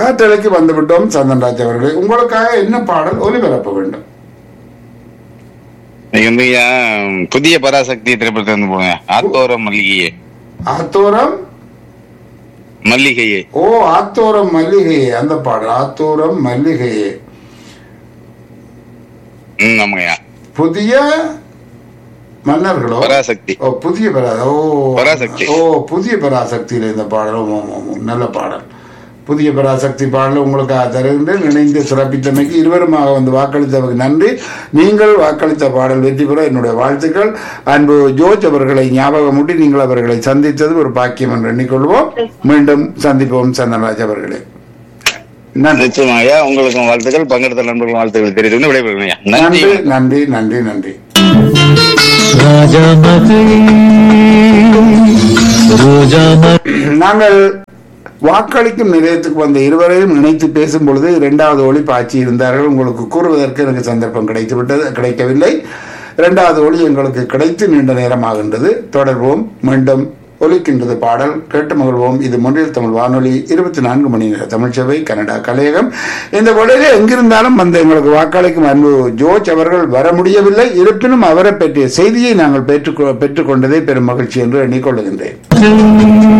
காற்றலைக்கு வந்துவிட்டோம் சந்தன்ராஜ் அவர்களே உங்களுக்காக என்ன பாடல் ஒலிபரப்ப வேண்டும் இன்னைக்கு வந்து ஐயா, புதிய பராசக்தி திரைப்படத்தை வந்து போடுங்க ஆத்தோரம் மல்லிகையே ஆத்தோரம் மல்லிகையே ஓ ஆத்தோரம் மல்லிகையே அந்த பாடல் ஆத்தோரம் மல்லிகையே ம் ஆமாங்கய்யா புதிய மன்னர்களோ பராசக்தி ஓ புதிய பரா ஓ பராசக்தி. ஓ புதிய பராசக்தியில இந்த பாடல் ஓ, ஓ, ஓ, நல்ல பாடல் புதிய பராசக்தி பாடல் உங்களுக்கு தருகின்றேன் இணைந்து சிறப்பித்தமைக்கு இருவருமாக வந்து வாக்களித்தவருக்கு நன்றி நீங்கள் வாக்களித்த பாடல் வெற்றி பெற என்னுடைய வாழ்த்துக்கள் அன்பு ஜோர்ஜ் அவர்களை ஞாபகமூட்டி நீங்கள் அவர்களை சந்தித்தது ஒரு பாக்கியம் என்று எண்ணிக்கொள்வோம் மீண்டும் சந்திப்போம் சந்தனராஜ் அவர்களே நன்றி நிச்சயமா ஐயா உங்களுக்கும் வாழ்த்துக்கள் பங்கெடுத்த நண்பர்கள் வாழ்த்துக்கள் தெரிவித்து விடைபெறுங்க ஐயா நன்றி நன்றி நன்றி நன்றி நன்றி राजा मगई रोजा मगई நாங்கள் வாக்களிக்கும் நிலையத்துக்கு வந்த இருவரையும் இணைத்து பேசும் பொழுது இரண்டாவது ஒளி பாய்ச்சி இருந்தார்கள் உங்களுக்கு கூறுவதற்கு எனக்கு சந்தர்ப்பம் கிடைத்து விட்டது கிடைக்கவில்லை இரண்டாவது ஒளி எங்களுக்கு கிடைத்து நீண்ட நேரம் ஆகின்றது தொடர்வோம் மீண்டும் ஒலிக்கின்றது பாடல் கேட்டு மகிழ்வோம் இது முன்றில் தமிழ் வானொலி இருபத்தி நான்கு மணி நேர தமிழ்ச்சபை கனடா கலையகம் இந்த வழியிலே எங்கிருந்தாலும் வந்து எங்களுக்கு வாக்களிக்கும் அன்பு ஜோர்ஜ் அவர்கள் வர முடியவில்லை இருப்பினும் அவரை பற்றிய செய்தியை நாங்கள் பெற்றுக் பெற்றுக்கொண்டதே பெரும் மகிழ்ச்சி என்று எண்ணிக்கொள்ளுகின்றேன்